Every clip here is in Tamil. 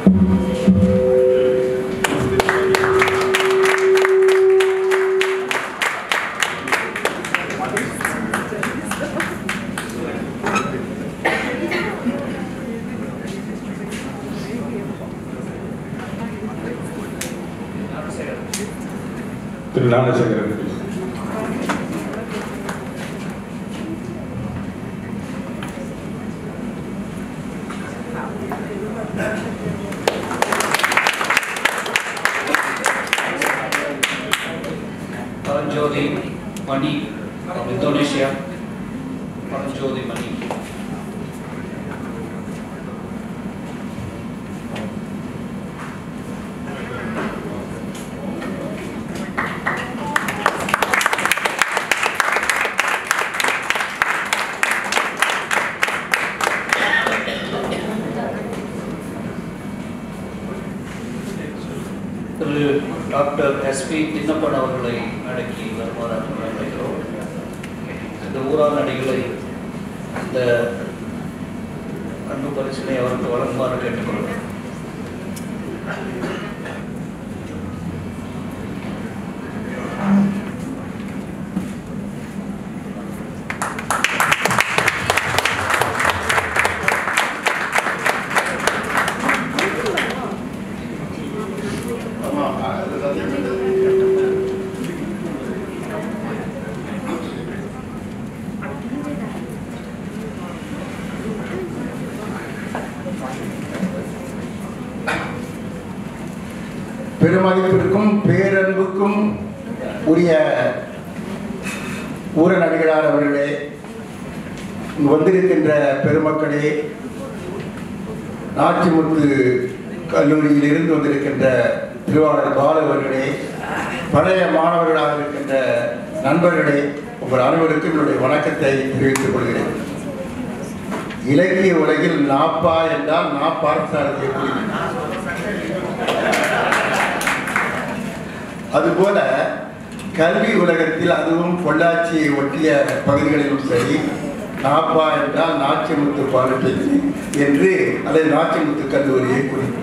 Thiru Gnanasekaran Paranjoti Mani from Indonesia. Paranjoti Mani. திரு டாக்டர் எஸ்பி தின்னப்பன் அவர்களை அடக்கி வருமாறு அழைக்கிறோம் இந்த ஊரார் அடிகளை இந்த அன்பு பரிசினை அவருக்கு வழங்குமாறு கேட்டுக்கொள்கிறேன் பெருமதிப்பிற்கும் பேரன்புக்கும் உரிய ஊரநடிகளார் அவர்களே இங்கு வந்திருக்கின்ற பெருமக்களே நாச்சிமுத்து கல்லூரியில் இருந்து வந்திருக்கின்ற திருவாளர் பாலு அவர்களே பழைய மாணவர்களாக இருக்கின்ற நண்பர்களே உங்கள் அனைவருக்கும் என்னுடைய வணக்கத்தை தெரிவித்துக் கொள்கிறேன் இலக்கிய உலகில் நாப்பா என்றால் நாப்பார்த்தாரதியை அதுபோல கல்வி உலகத்தில் அதுவும் பொள்ளாச்சியை ஒட்டிய பகுதிகளிலும் சரி நாப்பா என்றால் நாச்சிமுத்து பாலிடெக்னிக் என்று அதை நாச்சிமுத்து கல்லூரியை குறிக்கும்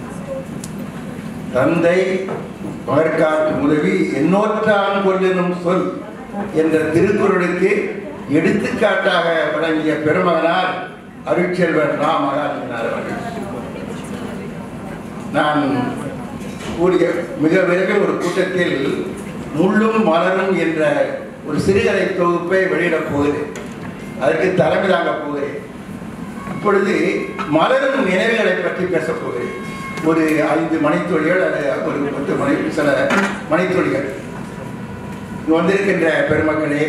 தந்தை மகற்காட்டு உதவி எண்ணோற்றான் கொள்ளும் சொல் என்ற திருக்குறளுக்கு எடுத்துக்காட்டாக வழங்கிய பெருமகனார் அருட்செல்வர் ரா மகாலிங்கனார் அவர்கள் நான் கூடிய மிக விரைவில் ஒரு கூட்டத்தில் முள்ளும் மலரும் என்ற ஒரு சிறுகதை தொகுப்பை வெளியிடப் போகிறேன் அதற்கு தலைமை தாங்கப் போகிறேன் இப்பொழுது மலரும் நினைவுகளை பற்றி பேசப் போகிறேன் ஒரு ஐந்து மணித்துளிகள் அல்லது ஒரு பத்து மணி சில மணித்துளிகள் இங்கு வந்திருக்கின்ற பெருமக்களே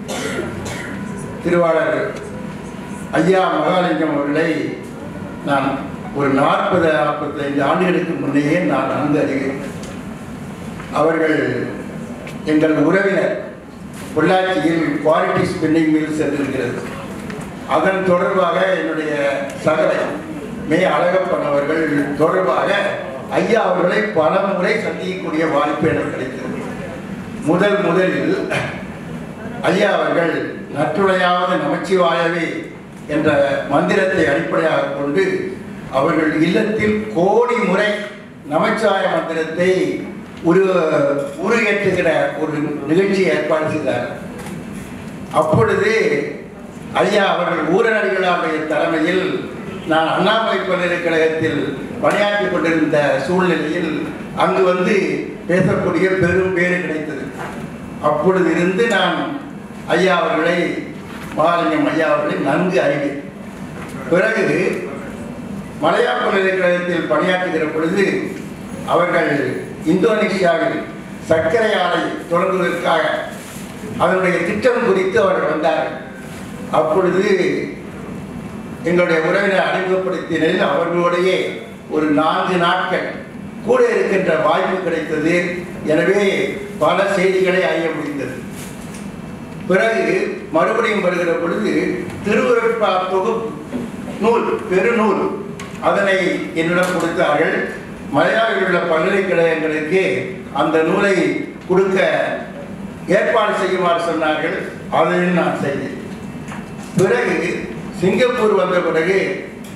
திருவாளர் ஐயா மகாலிங்கம் அவர்களை நான் ஒரு நாற்பது நாற்பத்தைந்து ஆண்டுகளுக்கு முன்னையே நான் நன்கு அறிகிறேன் அவர்கள் எங்கள் உறவினர் பொள்ளாச்சியில் குவாலிட்டி ஸ்பின்னிங் மில் சென்றிருக்கிறது அதன் தொடர்பாக என்னுடைய சகலை மே அழகப்பன் அவர்கள் தொடர்பாக ஐயா அவர்களை பல முறை சந்திக்கக்கூடிய வாய்ப்பு எனக்கு கிடைத்தது முதல் முதலில் ஐயா அவர்கள் நற்றுணையாவது நமச்சிவாயவே என்ற மந்திரத்தை அடிப்படையாக கொண்டு அவர்கள் இல்லத்தில் கோடி முறை நமச்சிவாய மந்திரத்தை உரு உருகேற்றுகிற ஒரு நிகழ்ச்சி ஏற்பாடு செய்தார் அப்பொழுது ஐயா அவர்கள் ஊரடங்குகளுடைய தலைமையில் நான் அண்ணாமலை பல்கலைக்கழகத்தில் பணியாற்றிக் கொண்டிருந்த சூழ்நிலையில் அங்கு வந்து பேசக்கூடிய பெரும் பேறு கிடைத்தது அப்பொழுது இருந்து நான் ஐயா அவர்களை மகாலிங்கம் ஐயா அவர்களை நன்கு அறிவேன் பிறகு மலையா பல்கலைக்கழகத்தில் பணியாற்றுகிற பொழுது அவர்கள் இந்தோனேஷியாவில் சர்க்கரை ஆலை தொடங்குவதற்காக அதனுடைய திட்டம் குறித்து அவர்கள் வந்தார்கள் அப்பொழுது எங்களுடைய உறவினர் அறிமுகப்படுத்தினில் அவர்களுடைய ஒரு நான்கு நாட்கள் கூட இருக்கின்ற வாய்ப்பு கிடைத்தது எனவே பல செய்திகளை அறிய முடிந்தது பிறகு மறுபடியும் வருகிற பொழுது திருவுருட்பா தொகுப்பு நூல் பெருநூல் அதனை என்னிடம் கொடுத்தார்கள் மலையாளில் உள்ள பல்கலைக்கழகங்களுக்கு அந்த நூலை கொடுக்க ஏற்பாடு செய்யுமாறு சொன்னார்கள் அதையும் நான் செய்தேன் பிறகு சிங்கப்பூர் வந்த பிறகு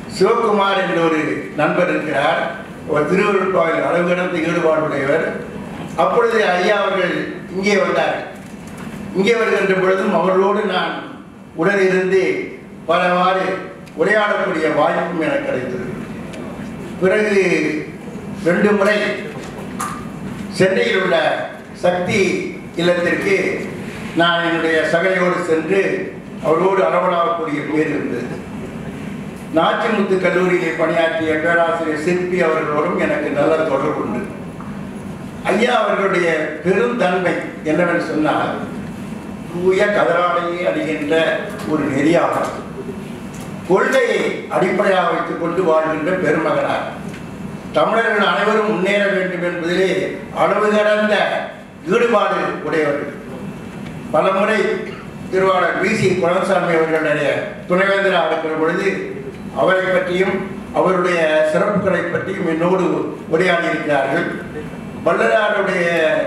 சிவகுமார் என்ற ஒரு நண்பர் இருக்கிறார் ஒரு திருவள்ளுவாயில் அளவு கடந்த ஈடுபாடுடையவர் அப்பொழுது ஐயா அவர்கள் இங்கே வந்தார்கள் இங்கே வருகின்ற பொழுதும் அவர்களோடு நான் உடனிருந்து பலவாறு உரையாடக்கூடிய வாய்ப்பும் எனக்கு கிடைத்தது பிறகு ரெண்டு முறை சென்னையில் உள்ள சக்தி இல்லத்திற்கு நான் என்னுடைய சகலையோடு சென்று அவரோடு அரவணாகக்கூடிய பேர் இருந்தது நாச்சிமுத்து கல்லூரியிலே பணியாற்றிய பேராசிரியர் சிற்பி அவர்களோடும் எனக்கு நல்ல தொடர்பு உண்டு ஐயா அவர்களுடைய பெருந்தன்மை என்னவென்று சொன்னால் தூய கதராடையை அணிகின்ற ஒரு நெறியாளர் கொள்கையை அடிப்படையாக வைத்துக் கொண்டு வாழ்கின்ற பெருமகனார் தமிழர்கள் அனைவரும் முன்னேற வேண்டும் என்பதிலே அளவு கடந்த ஈடுபாடு உடையவர்கள் பலமுறை திருவாளர் வி சி குலசாமி அவர்களுடைய துணைவேந்தராக இருக்கிற பொழுது அவரை பற்றியும் அவருடைய சிறப்புகளை பற்றியும் என்னோடு உரையாடி இருக்கிறார்கள் வள்ளலாருடைய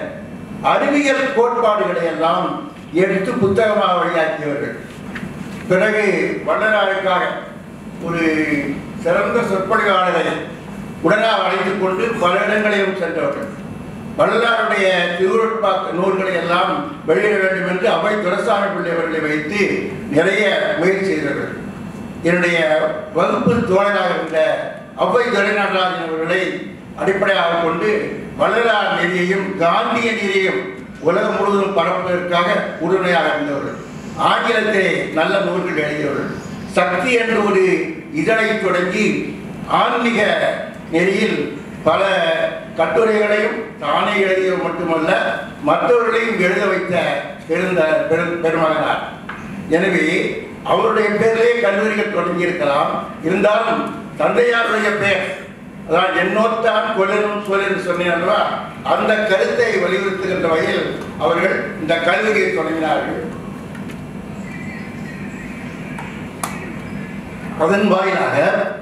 அறிவியல் கோட்பாடுகளை எல்லாம் எடுத்து புத்தகமாக வெளியாக்கியவர்கள் பிறகு வள்ளலாருக்காக ஒரு சிறந்த சொற்பொழிவாளரை உடனாக அழைத்துக் கொண்டு பல இடங்களிலும் சென்றவர்கள் வள்ளலாருடைய திருவுருட்பாக்க நூல்களை எல்லாம் வெளியிட வேண்டும் என்று அவை துரசாமி பிள்ளை அவர்களை வைத்து நிறைய முயற்சி செய்தார்கள் என்னுடைய வகுப்பு தோழராக இருந்த அவ்வை துரைநடராஜன் அவர்களை அடிப்படையாக கொண்டு வள்ளலார் நெறியையும் காந்திய நெறியையும் உலகம் முழுவதும் பரப்புவதற்காக உறுதுணையாக இருந்தவர்கள் ஆங்கிலத்திலே நல்ல நூல்கள் எழுதியவர்கள் சக்தி என்ற ஒரு இதழை தொடங்கி ஆன்மீக நெறியில் பல கட்டுரைகளையும் தானே எழுதியது மட்டுமல்ல மற்றவர்களையும் எழுத வைத்த பெருந்த பெரும் பெருமகனார் எனவே அவருடைய பேரிலே கல்லூரிகள் தொடங்கி இருக்கலாம் இருந்தாலும் தந்தையாருடைய பெயர் அதான் என்னோத்தான் கொல்லனும் சொல்லு சொன்னேன் அல்லவா அந்த கருத்தை வலியுறுத்துகின்ற வகையில் அவர்கள் இந்த கல்லூரியை தொடங்கினார்கள் அதன் வாயிலாக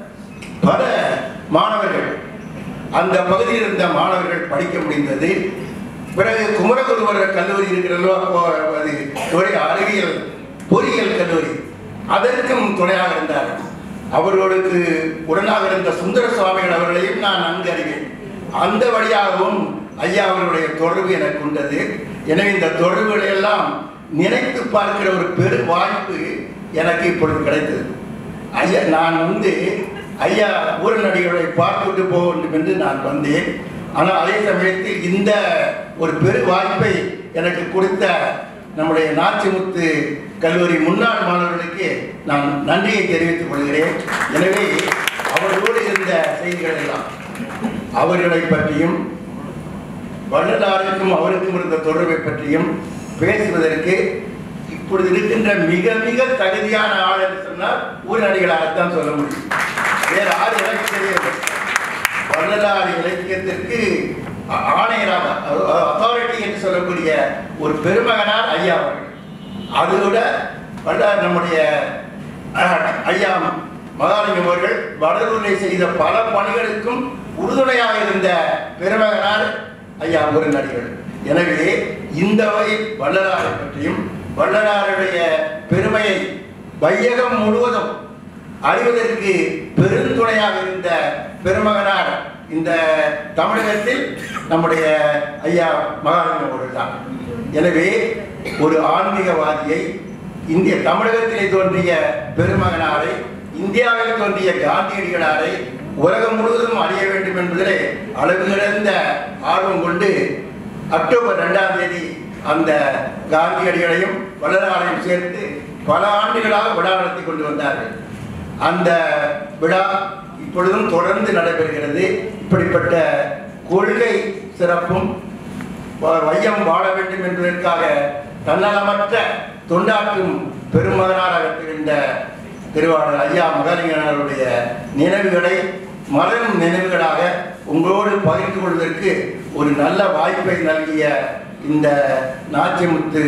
பல மாணவர்கள் அந்த பகுதியில் இருந்த மாணவர்கள் படிக்க முடிந்தது பிறகு குமரகுருவரர் கல்லூரி இருக்கிறதோ அப்போ அது துறை அறிவியல் பொறியியல் கல்லூரி அதற்கும் துணையாக இருந்தார் அவர்களுக்கு உடனாக இருந்த சுந்தர சுவாமிகள் அவர்களையும் நான் நன்கு அறிவேன் அந்த வழியாகவும் ஐயா அவர்களுடைய தொடர்பு எனக்கு உண்டது எனவே இந்த தொடர்புகளை எல்லாம் நினைத்து பார்க்கிற ஒரு பெரு வாய்ப்பு எனக்கு இப்பொழுது கிடைத்தது ஐயா நான் வந்து ஐயா ஊரநடிகளை பார்த்துவிட்டு போக வேண்டும் என்று நான் வந்தேன் ஆனால் அதே சமயத்தில் இந்த ஒரு பெரு வாய்ப்பை எனக்கு கொடுத்த நம்முடைய நாச்சிமுத்து கல்லூரி முன்னாள் மாணவர்களுக்கு நான் நன்றியை தெரிவித்துக் கொள்கிறேன் எனவே அவர்களோடு இருந்த செய்திகள் எல்லாம் அவர்களை பற்றியும் வள்ளலாருக்கும் அவருக்கும் இருந்த தொடர்பை பற்றியும் பேசுவதற்கு இப்பொழுது இருக்கின்ற மிக மிக தகுதியான ஆள் என்று சொன்னால் ஊரடிகளாகத்தான் சொல்ல முடியும் வேற ஆறு எனக்கு தெரியவில்லை வள்ளலார் இலக்கியத்திற்கு ஆ- ஆணையராக அத்தாரிட்டி என்று சொல்லக்கூடிய ஒரு பெருமகனார் ஐயா அவர்கள் அதோட வள்ளலார் நம்முடைய அஹ், ஐயா மகாலிங்கம் அவர்கள் வடலூரிலே செய்த பல பணிகளுக்கும் உறுதுணையாக இருந்த பெருமகனார் ஐயா ஒரு நடிகர் எனவே இந்த வகை வள்ளலாரை பற்றியும் வள்ளலாருடைய பெருமையை வையகம் முழுவதும் அறிவதற்கு பெருந்துணையாக இருந்த பெருமகனார் இந்த தமிழகத்தில் நம்முடைய ஐயா மகாலிங்கம் அவர்கள் தான் எனவே ஒரு ஆன்மீகவாதியை இந்திய தமிழகத்திலே தோன்றிய பெருமகனாரை இந்தியாவில் தோன்றிய காந்தியடிகளாரை உலகம் முழுவதும் அறிய வேண்டும் என்பதிலே அளவு கிடந்த ஆர்வம் கொண்டு அக்டோபர் ரெண்டாம் தேதி அந்த காந்தியடிகளையும் வள்ளலாரையும் சேர்த்து பல ஆண்டுகளாக விழா நடத்தி கொண்டு வந்தார்கள் அந்த விழா இப்பொழுதும் தொடர்ந்து நடைபெறுகிறது இப்படிப்பட்ட கொள்கை சிறப்பும் வ- வையம் வாழ வேண்டும் என்பதற்காக தன்னலமற்ற தொண்டாற்றும் பெருமகனாக இருக்கின்ற திருவாளர் ஐயா மகாலிங்கனாருடைய நினைவுகளை மலரும் நினைவுகளாக உங்களோடு பகிர்ந்து கொள்வதற்கு ஒரு நல்ல வாய்ப்பை நல்கிய இந்த நாச்சிமுத்து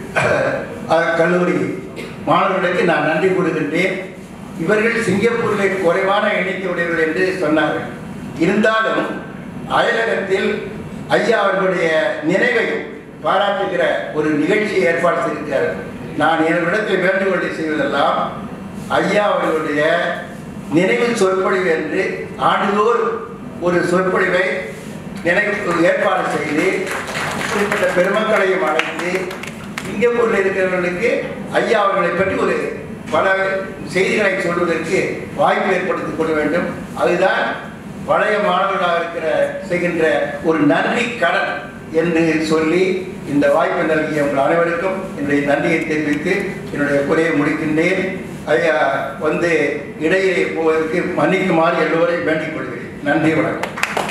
அஹ், கல்லூரி மாணவர்களுக்கு நான் நன்றி கூறுகின்றேன் இவர்கள் சிங்கப்பூரில் குறைவான எண்ணிக்கை உடையவர்கள் என்று சொன்னார்கள் இருந்தாலும் அயலகத்தில் ஐயா அவர்களுடைய நினைவை பாராட்டுகிற ஒரு நிகழ்ச்சியை ஏற்பாடு செய்திருக்கிறார்கள் நான் என்னிடத்தில் வேண்டுகோளை செய்வதெல்லாம் ஐயா அவர்களுடைய நினைவு சொற்பொழிவு என்று ஆண்டுதோறும் ஒரு சொற்பொழிவை நினைவு ஏற்பாடு செய்து இப்படிப்பட்ட பெருமக்களையும் அழைத்து சிங்கப்பூரில் இருக்கிறவர்களுக்கு ஐயா அவர்களை பற்றி ஒரு பல செய்திகளை சொல்வதற்கு வாய்ப்பு ஏற்படுத்திக் கொள்ள வேண்டும் அதுதான் பழைய மாணவர்களாக இருக்கிற செய்கின்ற ஒரு நன்றி கடன் என்று சொல்லி இந்த வாய்ப்பு நல்கிய உங்கள் அனைவருக்கும் என்னுடைய நன்றியை தெரிவித்து என்னுடைய குறையை முடிக்கின்றேன் ஐயா வந்து இடையே போவதற்கு மன்னிக்குமாறு எல்லோரையும் வேண்டிக் கொள்கிறேன் நன்றி வணக்கம்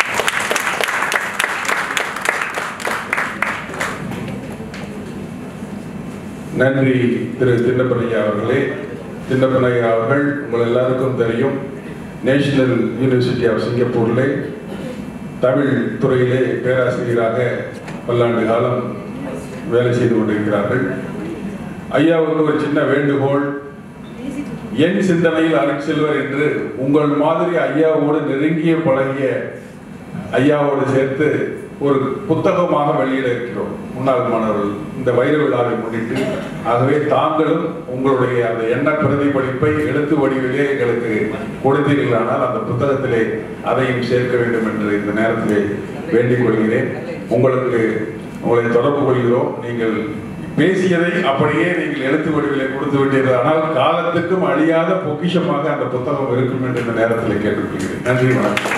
நன்றி திரு தின்னப்பனையா அவர்களே தின்னப்பனையா அவர்கள் உங்கள் எல்லாருக்கும் தெரியும் நேஷனல் யூனிவர்சிட்டி ஆஃப் சிங்கப்பூரில் தமிழ் துறையிலே பேராசிரியராக பல்லாண்டு காலம் வேலை செய்து கொண்டிருக்கிறார்கள் ஐயாவுக்கு ஒரு சின்ன வேண்டுகோள் என் சிந்தனையில் அருட்செல்வர் என்று உங்கள் மாதிரி ஐயாவோடு நெருங்கிய பழகிய ஐயாவோடு சேர்த்து ஒரு புத்தகமாக வெளியிட இருக்கிறோம் முன்னாள் மாணவர்கள் இந்த வைர விழாவை முன்னிட்டு ஆகவே தாங்களும் உங்களுடைய அந்த எண்ண பிரதிபலிப்பை எழுத்து வடிவிலே எங்களுக்கு கொடுத்தீர்களானால் அந்த புத்தகத்திலே அதையும் சேர்க்க வேண்டும் என்று இந்த நேரத்திலே வேண்டிக் கொள்கிறேன் உங்களுக்கு உங்களை தொடர்பு கொள்கிறோம் நீங்கள் பேசியதை அப்படியே நீங்கள் எழுத்து வடிவிலே கொடுத்து விட்டீர்கள் ஆனால் காலத்துக்கும் அழியாத பொக்கிஷமாக அந்த புத்தகம் இருக்கும் என்று இந்த நேரத்தில் கேட்டுக்கொள்கிறேன் நன்றி வணக்கம்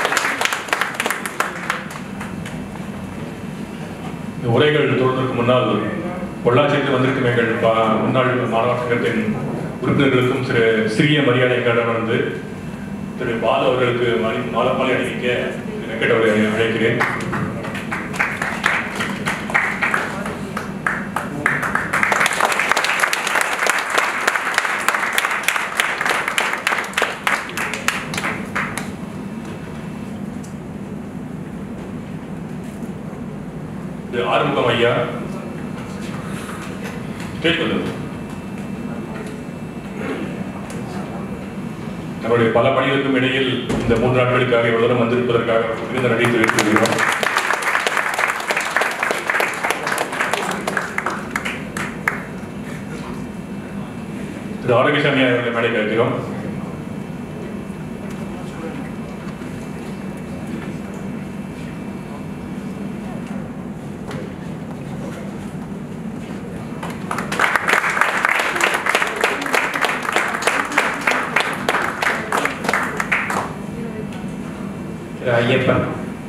இந்த உரைகள் தொடர்வதற்கு முன்னால் பொள்ளாச்சிக்கு வந்திருக்கும் எங்கள் பா- முன்னாள் மாணவர் சங்கத்தின் உறுப்பினர்களுக்கும் சிறு சிறிய மரியாதை கடன் வந்து திரு பாலு அவர்களுக்கு மாலை மாலை மாலை அணிவிக்க திரு வெங்கட் அவர்களை அழைக்கிறேன் திரு ஆறுமுகம் ஐயா ஸ்டேஜ் வந்து நம்முடைய பல பணிகளுக்கும் இடையில் இந்த மூன்று நாட்களுக்காக இவ்வளவு தூரம் வந்திருப்பதற்காக மிகுந்த நன்றி தெரிவித்துக் கொள்கிறோம் திரு ஆரோக்கியசாமி அவர்களை மேடை கேட்கிறோம் திரு ஐயப்பன்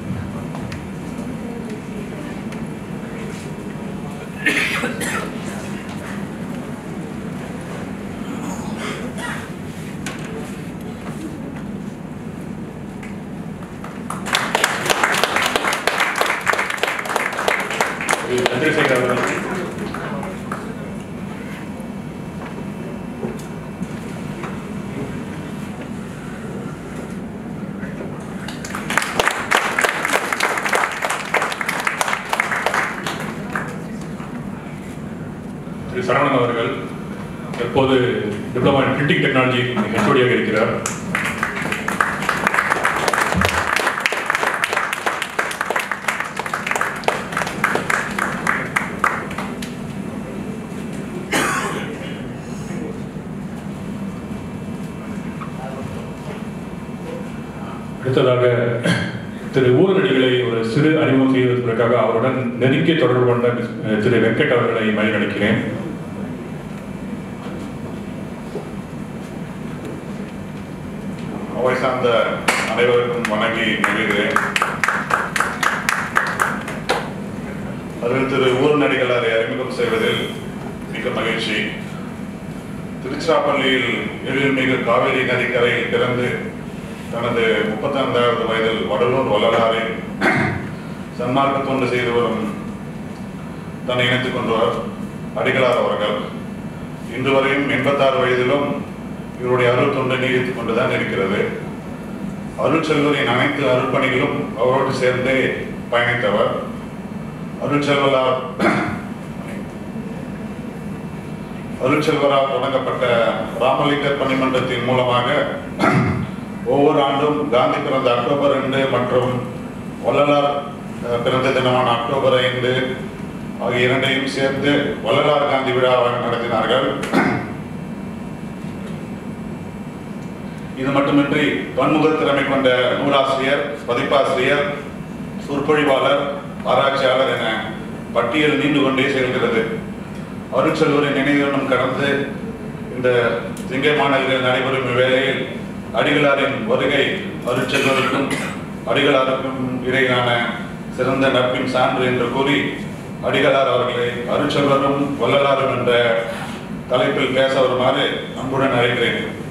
திரு சந்திரசேகர் அவர்கள் திரு சரவணன் அவர்கள் தற்போது டிப்ளமா இன் பிரிண்டிங் டெக்னாலஜி ஹெச்ஓடியாக இருக்கிறார் அடுத்ததாக திரு ஊரடிகளை ஒரு சிறு அறிமுகம் செய்வதற்காக அவருடன் நெருங்கிய தொடர்பு கொண்ட அஹ், திரு வெங்கட் அவர்களை மயில் அழைக்கிறேன் அவை சார்ந்த அனைவருக்கும் வணங்கி மகிழ்கிறேன் அதில் திரு ஊர்நடிகளாரை அறிமுகம் செய்வதில் மிக மகிழ்ச்சி திருச்சிராப்பள்ளியில் எழில்மிகு காவேரி நதிக்கரையில் பிறந்து தனது முப்பத்தைந்தாவது வயதில் வடலூர் வள்ளலாரில் சன்மார்க்க தொண்டு செய்து வரும் தன்னை இணைத்துக் கொண்டவர் அடிகளார் அவர்கள் இன்று வரையும் எண்பத்தாறு வயதிலும் இவருடைய அருள் தொண்டு நீடித்துக் கொண்டுதான் இருக்கிறது அருட்செல்வரின் அனைத்து அருட்பணிகளும் அவரோடு சேர்ந்தே பயணித்தவர் அருட்செல்வரால் அருட்செல்வரால் தொடங்கப்பட்ட ராமலிங்கர் பணிமன்றத்தின் மூலமாக ஒவ்வொரு ஆண்டும் காந்தி பிறந்த அக்டோபர் ரெண்டு மற்றும் வள்ளலார் அஹ், பிறந்த தினமான அக்டோபர் ஐந்து ஆகிய இரண்டையும் சேர்த்து வள்ளலார் காந்தி விழாவை நடத்தினார்கள் இது மட்டுமின்றி பன்முக திறமை கொண்ட நூலாசிரியர் பதிப்பாசிரியர் சொற்பொழிவாளர் ஆராய்ச்சியாளர் என பட்டியல் நீண்டு கொண்டே செல்கிறது அருட்செல்வரின் நினைவுகளும் கடந்து இந்த சிங்கை மாநகரில் நடைபெறும் இவ்வேளையில் அடிகளாரின் வருகை அருட்செல்வருக்கும் அடிகளாருக்கும் இடையிலான சிறந்த நட்பின் சான்று என்று கூறி அடிகளார் அவர்களை அருட்செல்வரும் வள்ளலாரும் என்ற தலைப்பில் பேச வருமாறு அன்புடன் அழைக்கிறேன்